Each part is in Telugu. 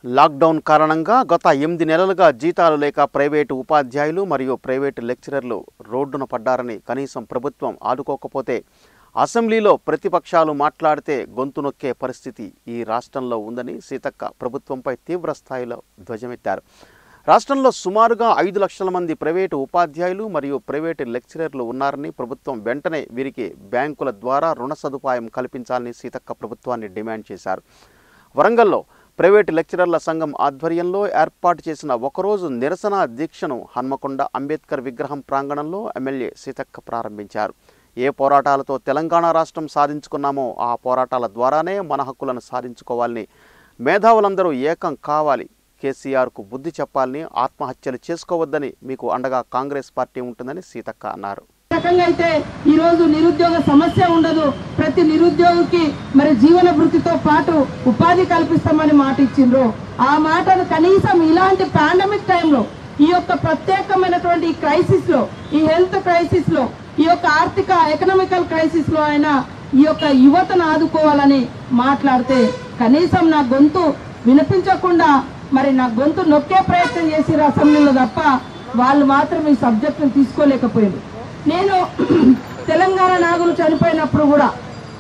లాక్డౌన్ కారణంగా గత ఎనిమిది నెలలుగా జీతాలు లేక ప్రైవేటు ఉపాధ్యాయులు మరియు ప్రైవేటు లెక్చరర్లు రోడ్డున పడ్డారని కనీసం ప్రభుత్వం ఆదుకోకపోతే అసెంబ్లీలో ప్రతిపక్షాలు మాట్లాడితే గొంతు నొక్కే పరిస్థితి ఈ రాష్ట్రంలో ఉందని సీతక్క ప్రభుత్వంపై తీవ్ర స్థాయిలో ధ్వజమెత్తారు రాష్ట్రంలో సుమారుగా ఐదు లక్షల మంది ప్రైవేటు ఉపాధ్యాయులు మరియు ప్రైవేటు లెక్చరర్లు ఉన్నారని ప్రభుత్వం వెంటనే వీరికి బ్యాంకుల ద్వారా రుణ సదుపాయం కల్పించాలని సీతక్క ప్రభుత్వాన్ని డిమాండ్ చేశారు వరంగల్లో ప్రైవేటు లెక్చరర్ల సంఘం ఆధ్వర్యంలో ఏర్పాటు చేసిన ఒకరోజు నిరసన దీక్షను హన్మకొండ అంబేద్కర్ విగ్రహం ప్రాంగణంలో ఎమ్మెల్యే సీతక్క ప్రారంభించారు ఏ పోరాటాలతో తెలంగాణ రాష్ట్రం సాధించుకున్నామో ఆ పోరాటాల ద్వారానే మన హక్కులను సాధించుకోవాలని మేధావులందరూ ఏకం కావాలి కేసీఆర్కు బుద్ధి చెప్పాలని ఆత్మహత్యలు చేసుకోవద్దని మీకు అండగా కాంగ్రెస్ పార్టీ ఉంటుందని సీతక్క అన్నారు రకంగా అయితే ఈ రోజు నిరుద్యోగ సమస్య ఉండదు ప్రతి నిరుద్యోగికి మరి జీవన వృత్తితో పాటు ఉపాధి కల్పిస్తామని మాట ఇచ్చిండ్రు ఆ మాటను కనీసం ఇలాంటి పాండమిక్ టైంలో ఈ యొక్క ప్రత్యేకమైనటువంటి ఈ క్రైసిస్ లో ఈ హెల్త్ క్రైసిస్ లో ఈ యొక్క ఆర్థిక ఎకనామికల్ క్రైసిస్ లో అయినా ఈ యొక్క యువతను ఆదుకోవాలని మాట్లాడితే కనీసం నా గొంతు వినిపించకుండా మరి నా గొంతు నొక్కే ప్రయత్నం చేసిరు అసెంబ్లీలో తప్ప వాళ్ళు మాత్రం ఈ సబ్జెక్టును తీసుకోలేకపోయారు నేను తెలంగాణ నాగులు చనిపోయినప్పుడు కూడా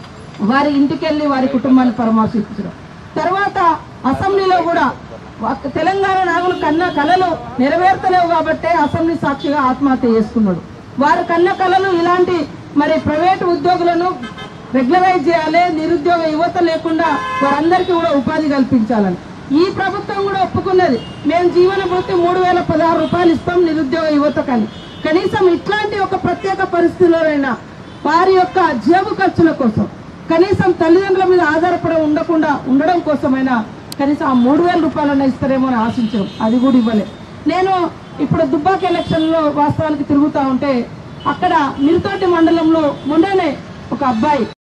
వారి ఇంటికి వెళ్ళి వారి కుటుంబాన్ని పరామర్శించడం తర్వాత అసెంబ్లీలో కూడా ఒక- తెలంగాణ నాగులు కన్న కళలు నెరవేర్తలేవు కాబట్టే అసెంబ్లీ సాక్షిగా ఆత్మహత్య చేసుకున్నాడు వారు కన్న కళలు ఇలాంటి మరి ప్రైవేట్ ఉద్యోగులను రెగ్యులరైజ్ చేయాలి నిరుద్యోగ యువత లేకుండా వారందరికీ కూడా ఉపాధి కల్పించాలని ఈ ప్రభుత్వం కూడా ఒప్పుకున్నది మేము జీవన భృతి మూడు వేల పదహారు రూపాయలు ఇస్తాం నిరుద్యోగ యువతకని కనీసం ఇట్లాంటి ఒక ప్రత్యేక పరిస్థితుల్లోనైనా వారి యొక్క జేబు ఖర్చుల కోసం కనీసం తల్లిదండ్రుల మీద ఆధారపడి ఉండకుండా ఉండడం కోసమైనా కనీసం ఆ మూడు వేల రూపాయలన్నా ఇస్తారేమో అని ఆశించాం అది కూడా ఇవ్వలే నేను ఇప్పుడు దుబ్బాక ఎలక్షన్లో వాస్తవానికి తిరుగుతా ఉంటే అక్కడ మిరుతోటి మండలంలో మొన్ననే ఒక అబ్బాయి